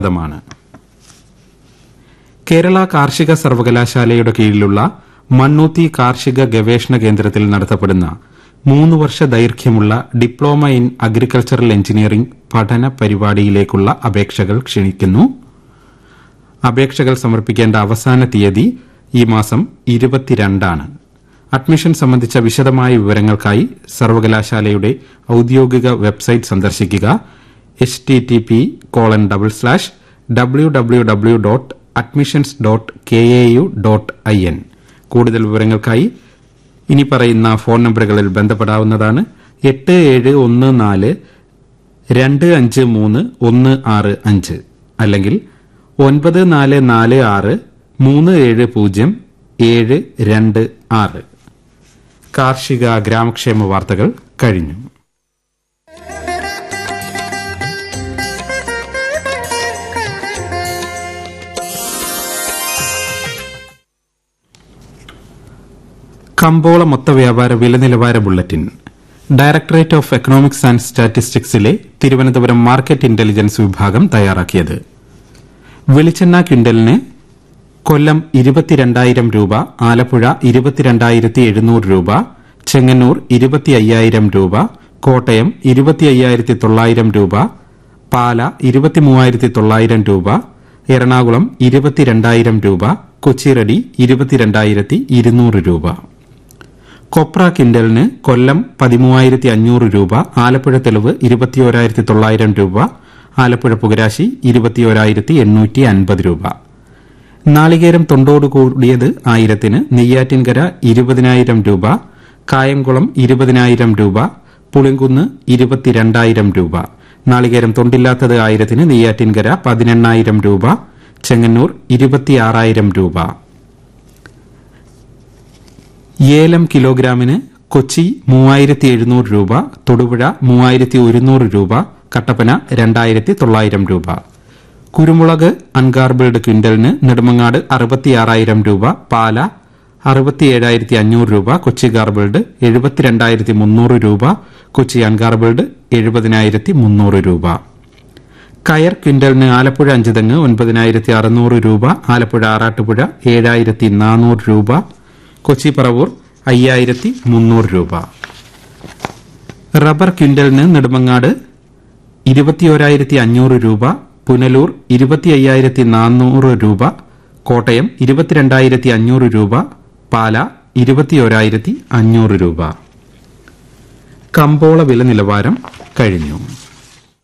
മാണ് കേരള കാർഷിക സർവകലാശാലയുടെ കീഴിലുള്ള മണ്ണൂത്തി കാർഷിക ഗവേഷണ കേന്ദ്രത്തിൽ നടത്തപ്പെടുന്ന മൂന്ന് വർഷ ദൈർഘ്യമുള്ള ഡിപ്ലോമ ഇൻ അഗ്രികൾച്ചറൽ എഞ്ചിനീയറിംഗ് പഠന പരിപാടിയിലേക്കുള്ള അപേക്ഷകൾ ക്ഷണിക്കുന്നു അപേക്ഷകൾ സമർപ്പിക്കേണ്ട അവസാന തീയതി ഈ മാസം ഇരുപത്തിരണ്ടാണ് അഡ്മിഷൻ സംബന്ധിച്ച വിശദമായ വിവരങ്ങൾക്കായി സർവകലാശാലയുടെ ഔദ്യോഗിക വെബ്സൈറ്റ് സന്ദർശിക്കുക H T T P colon double slash W W W dot admissions dot K A U dot I N കൂടുതൽ വിവരങ്ങൾക്കായി ഇനി പറയുന്ന ഫോൺ നമ്പറുകളിൽ ബന്ധപ്പെടാവുന്നതാണ് എട്ട് ഏഴ് ഒന്ന് നാല് രണ്ട് അഞ്ച് മൂന്ന് ഒന്ന് ആറ് അഞ്ച് അല്ലെങ്കിൽ ഒൻപത് നാല് നാല് ആറ് മൂന്ന് ഏഴ് പൂജ്യം ഏഴ് രണ്ട് ആറ് കാർഷിക ഗ്രാമക്ഷേമ വാർത്തകൾ കഴിഞ്ഞു കമ്പോള മൊത്ത വ്യാപാര വില നിലവാര bulletin directorate of economics and സ്റ്റാറ്റിസ്റ്റിക്സിലെ തിരുവനന്തപുരം മാർക്കറ്റ് ഇന്റലിജൻസ് വിഭാഗം തയ്യാറാക്കിയത് വെളിച്ചെണ്ണ ക്വിന്റലിന് കൊല്ലം ഇരുപത്തിരണ്ടായിരം രൂപ ആലപ്പുഴ ഇരുപത്തിരണ്ടായിരത്തി എഴുന്നൂറ് രൂപ ചെങ്ങന്നൂർ ഇരുപത്തി അയ്യായിരം രൂപ കോട്ടയം ഇരുപത്തി അയ്യായിരത്തി തൊള്ളായിരം രൂപ പാല ഇരുപത്തിമൂവായിരത്തി തൊള്ളായിരം രൂപ എറണാകുളം ഇരുപത്തിരണ്ടായിരം രൂപ കൊച്ചിറടി ഇരുപത്തിരണ്ടായിരത്തി ഇരുന്നൂറ് രൂപ കൊപ്ര കിൻഡലിന് കൊല്ലം പതിമൂവായിരത്തി അഞ്ഞൂറ് രൂപ ആലപ്പുഴ തെളിവ് ഇരുപത്തിയോരായിരത്തി തൊള്ളായിരം രൂപ ആലപ്പുഴ പുകരാശി ഇരുപത്തിയോരായിരത്തി എണ്ണൂറ്റി അൻപത് രൂപ നാളികേരം തൊണ്ടോട് കൂടിയത് ആയിരത്തിന് നെയ്യാറ്റിൻകര ഇരുപതിനായിരം രൂപ കായംകുളം ഇരുപതിനായിരം രൂപ പുളിങ്കുന്ന് ഇരുപത്തിരണ്ടായിരം രൂപ നാളികേരം തൊണ്ടില്ലാത്തത് ആയിരത്തിന് നെയ്യാറ്റിൻകര പതിനെണ്ണായിരം രൂപ ചെങ്ങന്നൂർ ഇരുപത്തിയാറായിരം രൂപ ഏലം കിലോഗ്രാമിന് കൊച്ചി മൂവായിരത്തി എഴുന്നൂറ് രൂപ തൊടുപുഴ മൂവായിരത്തി ഒരുന്നൂറ് രൂപ കട്ടപ്പന രണ്ടായിരത്തി തൊള്ളായിരം രൂപ കുരുമുളക് അൺഗാർബിൾഡ് ക്വിന്റലിന് നെടുമങ്ങാട് അറുപത്തിയാറായിരം രൂപ പാല അറുപത്തിയേഴായിരത്തി അഞ്ഞൂറ് രൂപ കൊച്ചി ഗാർബിൾഡ് എഴുപത്തിരണ്ടായിരത്തി മുന്നൂറ് രൂപ കൊച്ചി അൺഗാർബിൾഡ് എഴുപതിനായിരത്തി മുന്നൂറ് രൂപ കയർ ക്വിന്റലിന് ആലപ്പുഴ അഞ്ചുതെങ്ങ് ഒൻപതിനായിരത്തി അറുന്നൂറ് രൂപ ആലപ്പുഴ ആറാട്ടുപുഴ ഏഴായിരത്തി നാനൂറ് രൂപ കൊച്ചി പറവൂർ അയ്യായിരത്തി മുന്നൂറ് രൂപ റബ്ബർ ക്വിന്റലിന് നെടുമങ്ങാട് ഇരുപത്തിയോരായിരത്തി അഞ്ഞൂറ് രൂപ പുനലൂർ ഇരുപത്തി അയ്യായിരത്തി നാനൂറ് രൂപ കോട്ടയം ഇരുപത്തിരണ്ടായിരത്തി അഞ്ഞൂറ് രൂപ പാല ഇരുപത്തിയോരായിരത്തി അഞ്ഞൂറ് രൂപ കമ്പോള വില നിലവാരം കഴിഞ്ഞു